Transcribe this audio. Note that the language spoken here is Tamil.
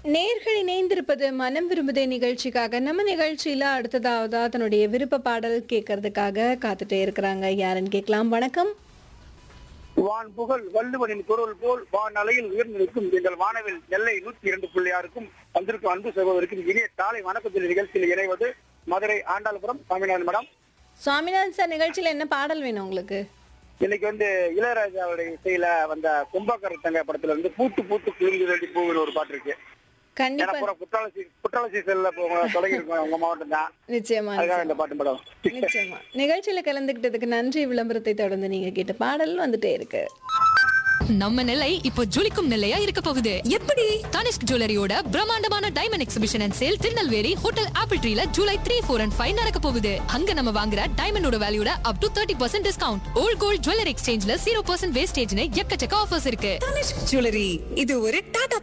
நேர்கள் இணைந்திருப்பது மனம் விரும்புதே நிகழ்ச்சிக்காக நம்ம நிகழ்ச்சியில அடுத்ததாவதா தன்னுடைய விருப்ப பாடல் கேட்கறதுக்காக காத்துட்டே இருக்கிறாங்க யாருன்னு கேட்கலாம் வணக்கம் வான் புகழ் வள்ளுவனின் குரல் போல் வான் அலையில் உயர்ந்திருக்கும் எங்கள் வானவில் நெல்லை நூத்தி இரண்டு புள்ளி ஆறுக்கும் வந்திருக்கும் அன்பு சகோதரிக்கும் இனிய காலை வணக்கத்தில் நிகழ்ச்சியில் இணைவது மதுரை ஆண்டாள்புரம் சாமிநாதன் மேடம் சுவாமிநாதன் சார் நிகழ்ச்சியில என்ன பாடல் வேணும் உங்களுக்கு இன்னைக்கு வந்து இளையராஜாவுடைய இசையில வந்த கும்பாக்கர தங்க படத்துல இருந்து பூத்து பூத்து குளிர்ந்து வேண்டி பூவின் ஒரு பாட்டு இருக்கு ஏன்னா கண்டிப்பா பூரா குற்றால சீ- குற்றால சீசன்ல தொடங்கி இருக்கோம் உங்க மாவட்டம் தான் நிச்சயமா அதுக்காக இந்த பாட்டு மேடம் நிச்சயமா நிகழ்ச்சியில கலந்துகிட்டதுக்கு நன்றி விளம்பரத்தை தொடர்ந்து நீங்க கேட்ட பாடல் வந்துட்டே இருக்கு நம்ம நிலை இப்போ ஜொலிக்கும் நிலையா இருக்க போகுது எப்படி தனிஷ்க் ஜுவல்லரியோட பிரம்மாண்டமான diamond exhibition and sale Tirunelveli hotel apple ட்ரீல July three four and five நடக்க போகுது அங்க நம்ம வாங்குற டைமண்டோட வேல்யூட up to thirty percent discount old gold jewellery எக்ஸ்சேஞ்ச்ல ஜீரோ பர்சன்ட் வேஸ்டேஜ்னு எக்கச்சக்க ஆஃபர்ஸ் இருக்கு தனிஷ்க் ஜுவல்லரி இது ஒரு டாடா